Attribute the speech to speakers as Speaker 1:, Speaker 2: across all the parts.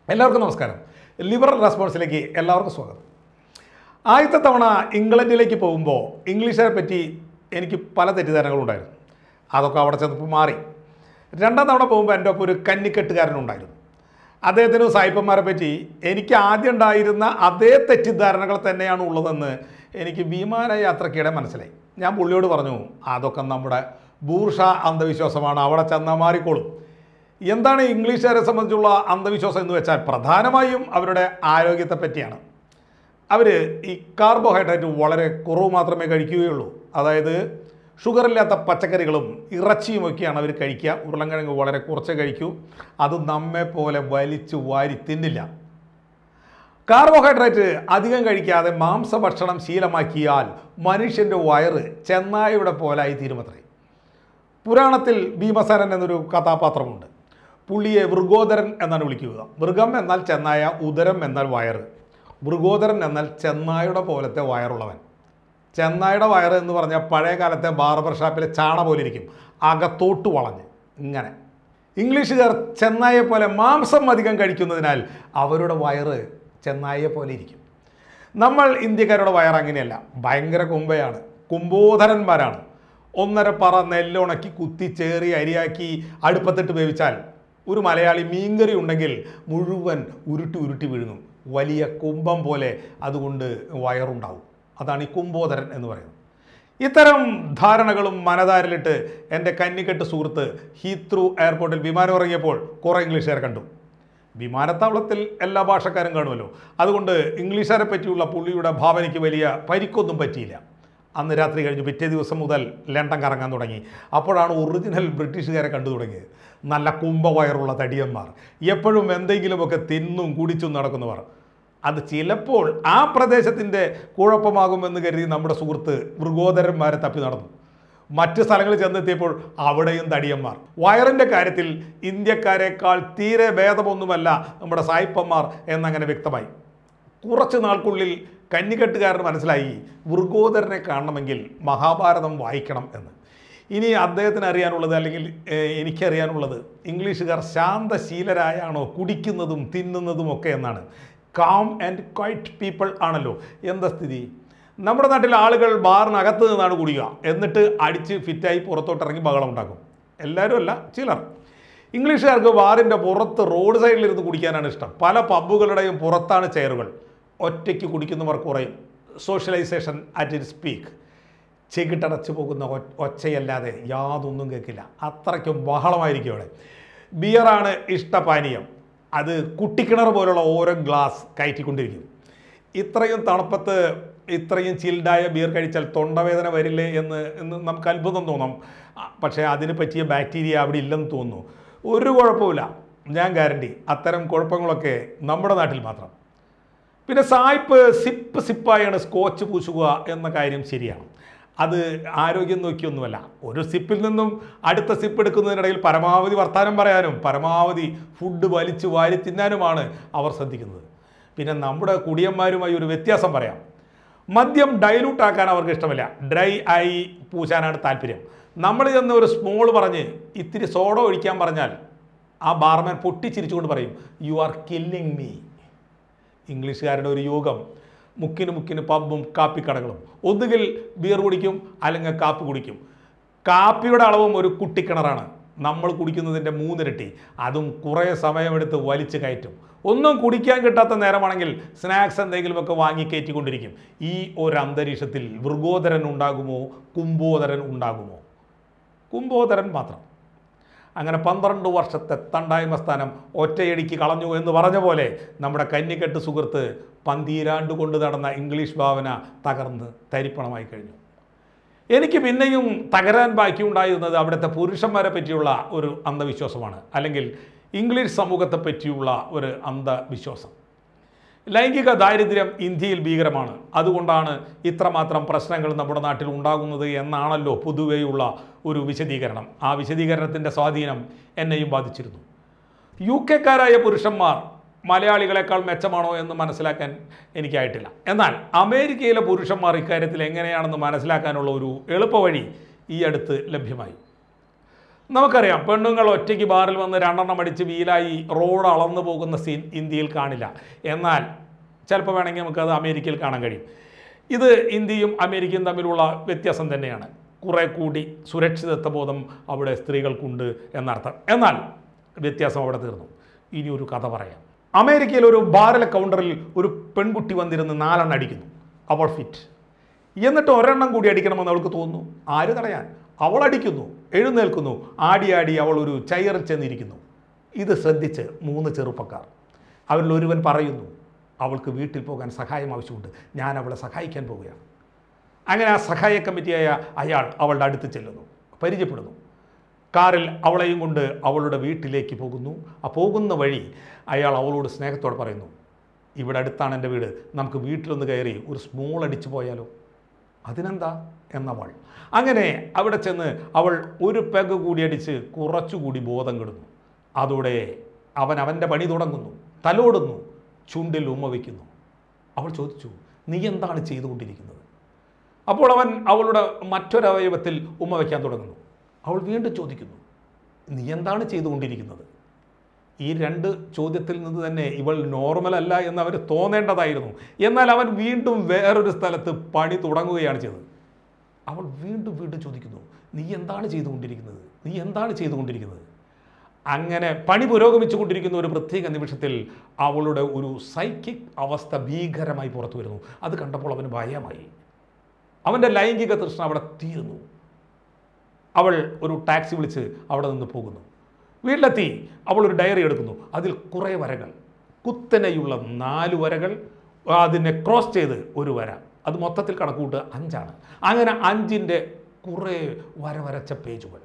Speaker 1: എല്ലാവർക്കും നമസ്കാരം ലിബറൽ റെസ്പോൺസിലേക്ക് എല്ലാവർക്കും സ്വാഗതം ആദ്യത്തെ തവണ ഇംഗ്ലണ്ടിലേക്ക് പോകുമ്പോൾ ഇംഗ്ലീഷുകാരെ പറ്റി എനിക്ക് പല തെറ്റിദ്ധാരണകളുണ്ടായിരുന്നു അതൊക്കെ അവിടെ ചെന്നപ്പോൾ മാറി രണ്ടാം തവണ പോകുമ്പോൾ എൻ്റെ ഒപ്പം ഒരു കന്നിക്കെട്ടുകാരനുണ്ടായിരുന്നു അദ്ദേഹത്തിന് സായിപ്പന്മാരെ പറ്റി എനിക്ക് ആദ്യം ഉണ്ടായിരുന്ന അതേ തെറ്റിദ്ധാരണകൾ തന്നെയാണ് ഉള്ളതെന്ന് എനിക്ക് വിമാന യാത്രക്കിടെ മനസ്സിലായി ഞാൻ പുള്ളിയോട് പറഞ്ഞു അതൊക്കെ നമ്മുടെ ബൂർഷ അന്ധവിശ്വാസമാണ് അവിടെ ചെന്നാൽ മാറിക്കോളും എന്താണ് ഇംഗ്ലീഷുകാരെ സംബന്ധിച്ചുള്ള അന്ധവിശ്വാസം എന്ന് വെച്ചാൽ പ്രധാനമായും അവരുടെ ആരോഗ്യത്തെ പറ്റിയാണ് അവർ ഈ കാർബോഹൈഡ്രേറ്റ് വളരെ കുറവ് മാത്രമേ കഴിക്കുകയുള്ളൂ അതായത് ഷുഗറില്ലാത്ത പച്ചക്കറികളും ഇറച്ചിയുമൊക്കെയാണ് അവർ കഴിക്കുക ഉരുളൻകിഴങ്ങ് വളരെ കുറച്ചേ കഴിക്കൂ അത് നമ്മെ പോലെ വലിച്ചു വാരി തിന്നില്ല കാർബോഹൈഡ്രേറ്റ് അധികം കഴിക്കാതെ മാംസഭക്ഷണം ശീലമാക്കിയാൽ മനുഷ്യൻ്റെ വയറ് ചെന്നായയുടെ പോലായി തീരുമത്രേ പുരാണത്തിൽ ഭീമസേനൻ എന്നൊരു കഥാപാത്രമുണ്ട് പുള്ളിയെ വൃഗോദരൻ എന്നാണ് വിളിക്കുക മൃഗം എന്നാൽ ചെന്നായ ഉദരം എന്നാൽ വയറ് വൃഗോദരൻ എന്നാൽ ചെന്നായുടെ പോലത്തെ വയറുള്ളവൻ ചെന്നായുടെ വയറ് എന്ന് പറഞ്ഞാൽ പഴയ കാലത്തെ ബാർബർ ഷാപ്പിലെ ചാണ പോലെ ഇരിക്കും അകത്തോട്ട് വളഞ്ഞ് ഇങ്ങനെ ഇംഗ്ലീഷുകാർ ചെന്നായെ പോലെ മാംസം അധികം കഴിക്കുന്നതിനാൽ അവരുടെ വയറ് ചെന്നായെ പോലെ ഇരിക്കും നമ്മൾ ഇന്ത്യക്കാരുടെ വയറ് അങ്ങനെയല്ല ഭയങ്കര കുമ്പയാണ് കുംഭോധരന്മാരാണ് ഒന്നര പറ നെല്ലുണക്കി കുത്തിച്ചേറി അരിയാക്കി അടുപ്പത്തിട്ട് വേവിച്ചാൽ ഒരു മലയാളി മീൻകറി ഉണ്ടെങ്കിൽ മുഴുവൻ ഉരുട്ടി ഉരുട്ടി വിഴുങ്ങും വലിയ കുംഭം പോലെ അതുകൊണ്ട് വയറുണ്ടാവും അതാണ് ഈ കുംഭോദരൻ എന്ന് പറയുന്നത് ഇത്തരം ധാരണകളും മനധാരിലിട്ട് എൻ്റെ കന്നിക്കെട്ട് സുഹൃത്ത് ഹീത്രൂ എയർപോർട്ടിൽ വിമാനം ഇറങ്ങിയപ്പോൾ കുറേ ഇംഗ്ലീഷുകാർ കണ്ടു വിമാനത്താവളത്തിൽ എല്ലാ ഭാഷക്കാരും കാണുമല്ലോ അതുകൊണ്ട് ഇംഗ്ലീഷുകാരെ പറ്റിയുള്ള പുള്ളിയുടെ ഭാവനയ്ക്ക് വലിയ പരിക്കൊന്നും പറ്റിയില്ല അന്ന് രാത്രി കഴിഞ്ഞ് പിറ്റേ ദിവസം മുതൽ ലണ്ടൻ കറങ്ങാൻ തുടങ്ങി അപ്പോഴാണ് ഒറിജിനൽ ബ്രിട്ടീഷുകാരെ കണ്ടു തുടങ്ങിയത് നല്ല കുംഭവയറുള്ള തടിയന്മാർ എപ്പോഴും എന്തെങ്കിലുമൊക്കെ തിന്നും കുടിച്ചും നടക്കുന്നവർ അത് ചിലപ്പോൾ ആ പ്രദേശത്തിൻ്റെ കുഴപ്പമാകുമെന്ന് കരുതി നമ്മുടെ സുഹൃത്ത് മൃഗോദരന്മാരെ തപ്പി നടന്നു മറ്റ് സ്ഥലങ്ങളിൽ ചെന്നെത്തിയപ്പോൾ അവിടെയും തടിയന്മാർ വയറിൻ്റെ കാര്യത്തിൽ ഇന്ത്യക്കാരെക്കാൾ തീരെ ഭേദമൊന്നുമല്ല നമ്മുടെ സായിപ്പന്മാർ എന്നങ്ങനെ വ്യക്തമായി കുറച്ച് നാൾക്കുള്ളിൽ കന്നിക്കെട്ടുകാരന് മനസ്സിലായി വൃഗോദരനെ കാണണമെങ്കിൽ മഹാഭാരതം വായിക്കണം എന്ന് ഇനി അദ്ദേഹത്തിന് അറിയാനുള്ളത് അല്ലെങ്കിൽ ഏഹ്, എനിക്കറിയാനുള്ളത് ഇംഗ്ലീഷുകാർ ശാന്തശീലരായാണോ കുടിക്കുന്നതും തിന്നുന്നതും ഒക്കെ എന്നാണ് കാം ആൻഡ് ക്വൈറ്റ് പീപ്പിൾ ആണല്ലോ എന്താ സ്ഥിതി നമ്മുടെ നാട്ടിൽ ആളുകൾ ബാറിനകത്ത് നിന്നാണ് കുടിക്കുക എന്നിട്ട് അടിച്ച് ഫിറ്റായി പുറത്തോട്ട് ഇറങ്ങി ബഹളം ഉണ്ടാക്കും എല്ലാവരും അല്ല ചിലർ ഇംഗ്ലീഷുകാർക്ക് ബാറിൻ്റെ പുറത്ത് റോഡ് സൈഡിലിരുന്ന് കുടിക്കാനാണ് ഇഷ്ടം പല പബ്ബുകളുടെയും പുറത്താണ് ചെയറുകൾ ഒറ്റയ്ക്ക് കുടിക്കുന്നവർ കുറയും സോഷ്യലൈസേഷൻ അറ്റ് ഇറ്റ് സ്പീക്ക് ചെകിട്ടടച്ചു പോകുന്ന ഒ- ഒച്ചയല്ലാതെ യാതൊന്നും കേൾക്കില്ല അത്രയ്ക്കും ബഹളമായിരിക്കും അവിടെ ബിയറാണ് ഇഷ്ടപാനീയം അത് കുട്ടിക്കിണർ പോലുള്ള ഓരോ ഗ്ലാസ് കയറ്റിക്കൊണ്ടിരിക്കും ഇത്രയും തണുപ്പത്ത് ഇത്രയും ചിൽഡായ ബിയർ കഴിച്ചാൽ തൊണ്ടവേദന വരില്ലേ എന്ന് എന്ന് നമുക്ക് അത്ഭുതം തോന്നാം ആ, പക്ഷേ അതിന് പറ്റിയ ബാക്ടീരിയ അവിടെ ഇല്ലെന്ന് തോന്നുന്നു ഒരു കുഴപ്പമില്ല ഞാൻ ഗ്യാരണ്ടി അത്തരം കുഴപ്പങ്ങളൊക്കെ നമ്മുടെ നാട്ടിൽ മാത്രം പിന്നെ സായിപ്പ് സിപ്പ് സിപ്പായാണ് സ്കോച്ച് പൂശുക എന്ന കാര്യം ശരിയാണ് അത് ആരോഗ്യം നോക്കിയൊന്നുമല്ല ഒരു സിപ്പിൽ നിന്നും അടുത്ത സിപ്പ് എടുക്കുന്നതിനിടയിൽ പരമാവധി വർത്തമാനം പറയാനും പരമാവധി ഫുഡ് വലിച്ചു വാരി തിന്നാനുമാണ് അവർ ശ്രദ്ധിക്കുന്നത് പിന്നെ നമ്മുടെ കുടിയന്മാരുമായി ഒരു വ്യത്യാസം പറയാം മദ്യം ഡൈലൂട്ട് ആക്കാൻ അവർക്ക് ഇഷ്ടമില്ല ഡ്രൈ ആയി പൂശാനാണ് താല്പര്യം നമ്മൾ ചെന്ന് ഒരു സ്മോൾ പറഞ്ഞ് ഇത്തിരി സോഡ ഒഴിക്കാൻ പറഞ്ഞാൽ ആ ബാർമാൻ പൊട്ടിച്ചിരിച്ചുകൊണ്ട് പറയും യു ആർ കില്ലിങ് മീ ഇംഗ്ലീഷുകാരുടെ ഒരു യോഗം മുക്കിന് മുക്കിന് പബ്ബും കാപ്പിക്കടകളും ഒന്നുകിൽ ബിയർ കുടിക്കും അല്ലെങ്കിൽ കാപ്പി കുടിക്കും കാപ്പിയുടെ അളവും ഒരു കുട്ടിക്കിണറാണ് നമ്മൾ കുടിക്കുന്നതിൻ്റെ മൂന്നിരട്ടി അതും കുറേ സമയമെടുത്ത് വലിച്ചു കയറ്റും ഒന്നും കുടിക്കാൻ കിട്ടാത്ത നേരമാണെങ്കിൽ സ്നാക്സ് എന്തെങ്കിലുമൊക്കെ വാങ്ങി കയറ്റിക്കൊണ്ടിരിക്കും ഈ ഒരു അന്തരീക്ഷത്തിൽ വൃഗോദരൻ ഉണ്ടാകുമോ കുംഭോദരൻ ഉണ്ടാകുമോ കുംഭോദരൻ മാത്രം അങ്ങനെ പന്ത്രണ്ട് വർഷത്തെ തണ്ടായ്മ സ്ഥാനം ഒറ്റയടിക്ക് കളഞ്ഞു എന്ന് പറഞ്ഞ പോലെ നമ്മുടെ കന്നിക്കെട്ട് സുഹൃത്ത് പന്തീരാണ്ട് കൊണ്ട് നടന്ന ഇംഗ്ലീഷ് ഭാവന തകർന്ന് തരിപ്പണമായി കഴിഞ്ഞു എനിക്ക് പിന്നെയും തകരാൻ ബാക്കിയുണ്ടായിരുന്നത് അവിടുത്തെ പുരുഷന്മാരെ പറ്റിയുള്ള ഒരു അന്ധവിശ്വാസമാണ് അല്ലെങ്കിൽ ഇംഗ്ലീഷ് സമൂഹത്തെ പറ്റിയുള്ള ഒരു അന്ധവിശ്വാസം ലൈംഗിക ദാരിദ്ര്യം ഇന്ത്യയിൽ ഭീകരമാണ് അതുകൊണ്ടാണ് ഇത്രമാത്രം പ്രശ്നങ്ങൾ നമ്മുടെ നാട്ടിൽ ഉണ്ടാകുന്നത് എന്നാണല്ലോ പൊതുവെയുള്ള ഒരു വിശദീകരണം ആ വിശദീകരണത്തിൻ്റെ സ്വാധീനം എന്നെയും ബാധിച്ചിരുന്നു യു കെക്കാരായ പുരുഷന്മാർ മലയാളികളെക്കാൾ മെച്ചമാണോ എന്ന് മനസ്സിലാക്കാൻ എനിക്കായിട്ടില്ല എന്നാൽ അമേരിക്കയിലെ പുരുഷന്മാർ ഇക്കാര്യത്തിൽ എങ്ങനെയാണെന്ന് മനസ്സിലാക്കാനുള്ള ഒരു എളുപ്പവഴി ഈ അടുത്ത് ലഭ്യമായി നമുക്കറിയാം പെണ്ണുങ്ങൾ ഒറ്റയ്ക്ക് ബാറിൽ വന്ന് രണ്ടെണ്ണം അടിച്ച് വീലായി റോഡ് അളന്നു പോകുന്ന സീൻ ഇന്ത്യയിൽ കാണില്ല എന്നാൽ ചിലപ്പോൾ വേണമെങ്കിൽ നമുക്കത് അമേരിക്കയിൽ കാണാൻ കഴിയും ഇത് ഇന്ത്യയും അമേരിക്കയും തമ്മിലുള്ള വ്യത്യാസം തന്നെയാണ് കുറെ കൂടി സുരക്ഷിതത്വ ബോധം അവിടെ സ്ത്രീകൾക്കുണ്ട് എന്നർത്ഥം എന്നാൽ വ്യത്യാസം അവിടെ തീർന്നു ഇനി ഒരു കഥ പറയാം അമേരിക്കയിൽ ഒരു ബാറിലെ കൗണ്ടറിൽ ഒരു പെൺകുട്ടി വന്നിരുന്ന് നാലെണ്ണം അടിക്കുന്നു അവൾ ഫിറ്റ് എന്നിട്ട് ഒരെണ്ണം കൂടി അടിക്കണമെന്ന് അവൾക്ക് തോന്നുന്നു ആര് തടയാൻ അവൾ അടിക്കുന്നു എഴുന്നേൽക്കുന്നു ആടി ആടി അവൾ ഒരു ചയറിൽ ചെന്നിരിക്കുന്നു ഇത് ശ്രദ്ധിച്ച് മൂന്ന് ചെറുപ്പക്കാർ അവരിൽ ഒരുവൻ പറയുന്നു അവൾക്ക് വീട്ടിൽ പോകാൻ സഹായം ആവശ്യമുണ്ട് ഞാൻ അവളെ സഹായിക്കാൻ പോവുകയാണ് അങ്ങനെ ആ സഹായ കമ്മിറ്റിയായ അയാൾ അവളുടെ അടുത്ത് ചെല്ലുന്നു പരിചയപ്പെടുന്നു കാറിൽ അവളെയും കൊണ്ട് അവളുടെ വീട്ടിലേക്ക് പോകുന്നു ആ പോകുന്ന വഴി അയാൾ അവളോട് സ്നേഹത്തോടെ പറയുന്നു ഇവിടെ അടുത്താണ് എൻ്റെ വീട് നമുക്ക് വീട്ടിലൊന്ന് കയറി ഒരു സ്മോൾ അടിച്ചു പോയാലോ അതിനെന്താ എന്നവൾ അങ്ങനെ അവിടെ ചെന്ന് അവൾ ഒരു പെഗ് കൂടി അടിച്ച് കുറച്ചുകൂടി ബോധം കെടുന്നു അതോടെ അവൻ അവൻ്റെ പണി തുടങ്ങുന്നു തലോടുന്നു ചുണ്ടിൽ ഉമ്മ വയ്ക്കുന്നു അവൾ ചോദിച്ചു നീ എന്താണ് ചെയ്തുകൊണ്ടിരിക്കുന്നത് അപ്പോൾ അവൻ അവളുടെ മറ്റൊരവയവത്തിൽ ഉമ്മ വയ്ക്കാൻ തുടങ്ങുന്നു അവൾ വീണ്ടും ചോദിക്കുന്നു നീ എന്താണ് ചെയ്തുകൊണ്ടിരിക്കുന്നത് ഈ രണ്ട് ചോദ്യത്തിൽ നിന്ന് തന്നെ ഇവൾ നോർമൽ അല്ല എന്ന് അവന് തോന്നേണ്ടതായിരുന്നു എന്നാൽ അവൻ വീണ്ടും വേറൊരു സ്ഥലത്ത് പണി തുടങ്ങുകയാണ് ചെയ്തത് അവൾ വീണ്ടും വീണ്ടും ചോദിക്കുന്നു നീ എന്താണ് ചെയ്തുകൊണ്ടിരിക്കുന്നത് നീ എന്താണ് ചെയ്തുകൊണ്ടിരിക്കുന്നത് അങ്ങനെ പണി പുരോഗമിച്ചു കൊണ്ടിരിക്കുന്ന ഒരു പ്രത്യേക നിമിഷത്തിൽ അവളുടെ ഒരു സൈക്കിക് അവസ്ഥ ഭീകരമായി പുറത്തു വരുന്നു അത് കണ്ടപ്പോൾ അവന് ഭയമായി അവൻ്റെ ലൈംഗിക തൃഷ്ണ അവിടെ തീരുന്നു അവൾ ഒരു ടാക്സി വിളിച്ച് അവിടെ നിന്ന് പോകുന്നു വീട്ടിലെത്തി അവൾ ഒരു ഡയറി എടുക്കുന്നു അതിൽ കുറേ വരകൾ കുത്തനെയുള്ള നാല് വരകൾ അതിനെ ക്രോസ് ചെയ്ത് ഒരു വര അത് മൊത്തത്തിൽ കണക്കൂട്ട് അഞ്ചാണ് അങ്ങനെ അഞ്ചിൻ്റെ കുറേ വര വരച്ച പേജുകൾ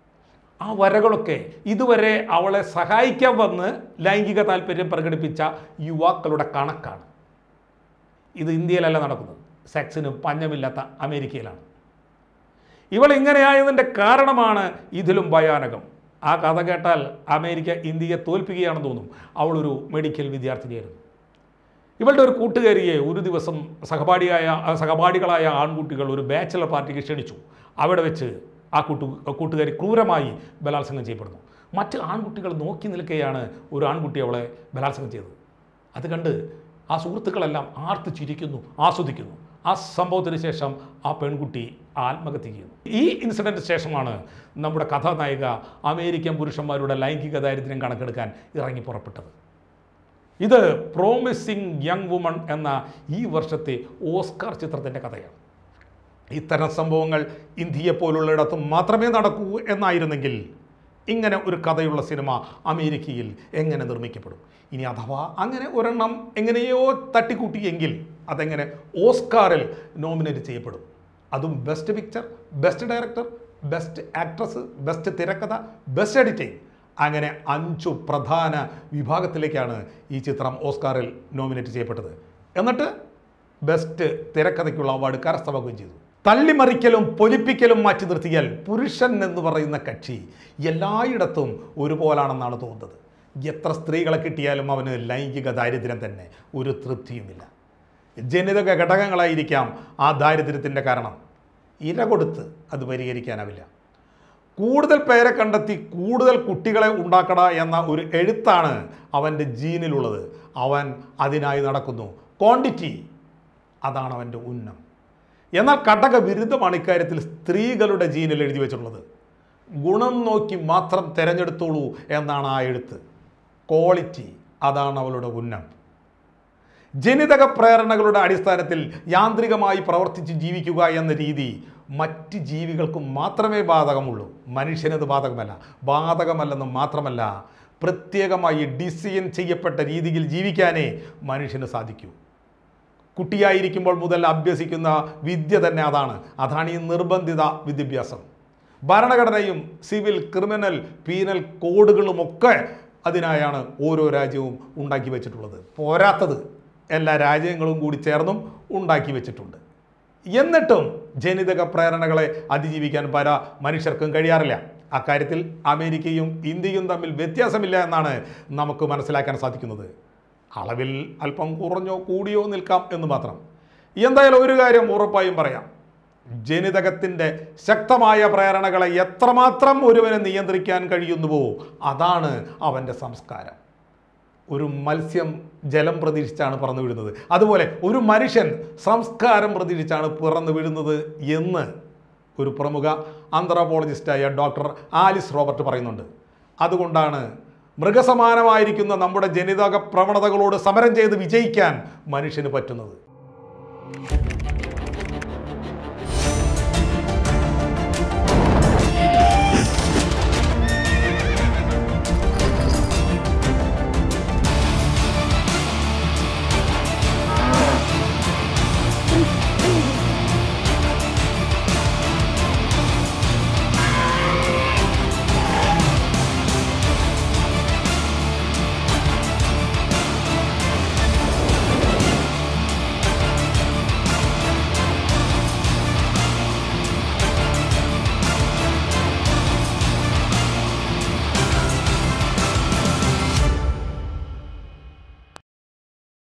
Speaker 1: ആ വരകളൊക്കെ ഇതുവരെ അവളെ സഹായിക്കാൻ വന്ന് ലൈംഗിക താല്പര്യം പ്രകടിപ്പിച്ച യുവാക്കളുടെ കണക്കാണ് ഇത് ഇന്ത്യയിലല്ല നടക്കുന്നത് സെക്സിന് പഞ്ഞമില്ലാത്ത അമേരിക്കയിലാണ് ഇവൾ ഇങ്ങനെയായതിൻ്റെ കാരണമാണ് ഇതിലും ഭയാനകം ആ കഥ കേട്ടാൽ അമേരിക്ക ഇന്ത്യയെ തോൽപ്പിക്കുകയാണെന്ന് തോന്നും അവളൊരു മെഡിക്കൽ വിദ്യാർത്ഥിനിയായിരുന്നു ഇവളുടെ ഒരു കൂട്ടുകാരിയെ ഒരു ദിവസം സഹപാഠിയായ സഹപാഠികളായ ആൺകുട്ടികൾ ഒരു ബാച്ചലർ പാർട്ടിക്ക് ക്ഷണിച്ചു അവിടെ വെച്ച് ആ കൂട്ടു കൂട്ടുകാരി ക്രൂരമായി ബലാത്സംഗം ചെയ്യപ്പെടുന്നു മറ്റ് ആൺകുട്ടികൾ നോക്കി നിൽക്കുകയാണ് ഒരു ആൺകുട്ടി അവളെ ബലാത്സംഗം ചെയ്തത് അത് കണ്ട് ആ സുഹൃത്തുക്കളെല്ലാം ആർത്ത് ചിരിക്കുന്നു ആസ്വദിക്കുന്നു ആ സംഭവത്തിന് ശേഷം ആ പെൺകുട്ടി ആത്മഹത്യ ചെയ്യുന്നു ഈ ഇൻസിഡൻറ്റ് ശേഷമാണ് നമ്മുടെ കഥാനായിക അമേരിക്കൻ പുരുഷന്മാരുടെ ലൈംഗിക ദാരിദ്ര്യം കണക്കെടുക്കാൻ ഇറങ്ങി പുറപ്പെട്ടത് ഇത് പ്രോമിസിങ് യങ് വുമൺ എന്ന ഈ വർഷത്തെ ഓസ്കാർ ചിത്രത്തിൻ്റെ കഥയാണ് ഇത്തരം സംഭവങ്ങൾ ഇന്ത്യയെ പോലുള്ളിടത്ത് മാത്രമേ നടക്കൂ എന്നായിരുന്നെങ്കിൽ ഇങ്ങനെ ഒരു കഥയുള്ള സിനിമ അമേരിക്കയിൽ എങ്ങനെ നിർമ്മിക്കപ്പെടും ഇനി അഥവാ അങ്ങനെ ഒരെണ്ണം എങ്ങനെയോ തട്ടിക്കൂട്ടിയെങ്കിൽ അതെങ്ങനെ ഓസ്കാറിൽ നോമിനേറ്റ് ചെയ്യപ്പെടും അതും best picture best director best actress best തിരക്കഥ ബെസ്റ്റ് എഡിറ്റിംഗ് അങ്ങനെ അഞ്ചു പ്രധാന വിഭാഗത്തിലേക്കാണ് ഈ ചിത്രം ഓസ്കാറിൽ നോമിനേറ്റ് ചെയ്യപ്പെട്ടത് എന്നിട്ട് ബെസ്റ്റ് തിരക്കഥയ്ക്കുള്ള അവാർഡ് കരസ്ഥമാക്കുകയും ചെയ്തു തള്ളിമറിക്കലും പൊലിപ്പിക്കലും മാറ്റി നിർത്തിയാൽ പുരുഷൻ എന്ന് പറയുന്ന കക്ഷി എല്ലായിടത്തും ഒരുപോലാണെന്നാണ് തോന്നുന്നത് എത്ര സ്ത്രീകളെ കിട്ടിയാലും അവന് ലൈംഗിക ദാരിദ്ര്യം തന്നെ ഒരു തൃപ്തിയുമില്ല ജനിതക ഘടകങ്ങളായിരിക്കാം ആ ദാരിദ്ര്യത്തിൻ്റെ കാരണം ഇര കൊടുത്ത് അത് പരിഹരിക്കാനാവില്ല കൂടുതൽ പേരെ കണ്ടെത്തി കൂടുതൽ കുട്ടികളെ ഉണ്ടാക്കട എന്ന ഒരു എഴുത്താണ് അവൻ്റെ ജീനിലുള്ളത് അവൻ അതിനായി നടക്കുന്നു ക്വാണ്ടിറ്റി അതാണ് അവൻ്റെ ഉന്നം എന്നാൽ കടക വിരുദ്ധമാണ് ഇക്കാര്യത്തിൽ സ്ത്രീകളുടെ ജീനിൽ എഴുതി വെച്ചിട്ടുള്ളത് ഗുണം നോക്കി മാത്രം തിരഞ്ഞെടുത്തോളൂ എന്നാണ് ആ എഴുത്ത് ക്വാളിറ്റി അതാണ് അവളുടെ ഉന്നം ജനിതക പ്രേരണകളുടെ അടിസ്ഥാനത്തിൽ യാന്ത്രികമായി പ്രവർത്തിച്ച് ജീവിക്കുക എന്ന രീതി മറ്റ് ജീവികൾക്കും മാത്രമേ ബാധകമുള്ളൂ മനുഷ്യനത് ബാധകമല്ല ബാധകമല്ലെന്ന് മാത്രമല്ല പ്രത്യേകമായി ഡിസൈൻ ചെയ്യപ്പെട്ട രീതിയിൽ ജീവിക്കാനേ മനുഷ്യന് സാധിക്കൂ കുട്ടിയായിരിക്കുമ്പോൾ മുതൽ അഭ്യസിക്കുന്ന വിദ്യ തന്നെ അതാണ് അതാണ് ഈ നിർബന്ധിത വിദ്യാഭ്യാസം ഭരണഘടനയും സിവിൽ ക്രിമിനൽ പീനൽ കോഡുകളുമൊക്കെ അതിനായാണ് ഓരോ രാജ്യവും ഉണ്ടാക്കി വെച്ചിട്ടുള്ളത് പോരാത്തത് എല്ലാ രാജ്യങ്ങളും കൂടി ചേർന്നും ഉണ്ടാക്കി വെച്ചിട്ടുണ്ട് എന്നിട്ടും ജനിതക പ്രേരണകളെ അതിജീവിക്കാൻ പല മനുഷ്യർക്കും കഴിയാറില്ല അക്കാര്യത്തിൽ അമേരിക്കയും ഇന്ത്യയും തമ്മിൽ വ്യത്യാസമില്ല എന്നാണ് നമുക്ക് മനസ്സിലാക്കാൻ സാധിക്കുന്നത് അളവിൽ അല്പം കുറഞ്ഞോ കൂടിയോ നിൽക്കാം എന്ന് മാത്രം എന്തായാലും ഒരു കാര്യം ഉറപ്പായും പറയാം ജനിതകത്തിൻ്റെ ശക്തമായ പ്രേരണകളെ എത്രമാത്രം ഒരുവനെ നിയന്ത്രിക്കാൻ കഴിയുന്നുവോ അതാണ് അവൻ്റെ സംസ്കാരം ഒരു മത്സ്യം ജലം പ്രതീക്ഷിച്ചാണ് പറന്നു വീഴുന്നത് അതുപോലെ ഒരു മനുഷ്യൻ സംസ്കാരം പ്രതീക്ഷിച്ചാണ് പിറന്നു വീഴുന്നത് എന്ന് ഒരു പ്രമുഖ ആന്ത്രോപോളജിസ്റ്റായ ഡോക്ടർ ആലിസ് റോബർട്ട് പറയുന്നുണ്ട് അതുകൊണ്ടാണ് മൃഗസമാനമായിരിക്കുന്ന നമ്മുടെ ജനിതക പ്രവണതകളോട് സമരം ചെയ്ത് വിജയിക്കാൻ മനുഷ്യന് പറ്റുന്നത്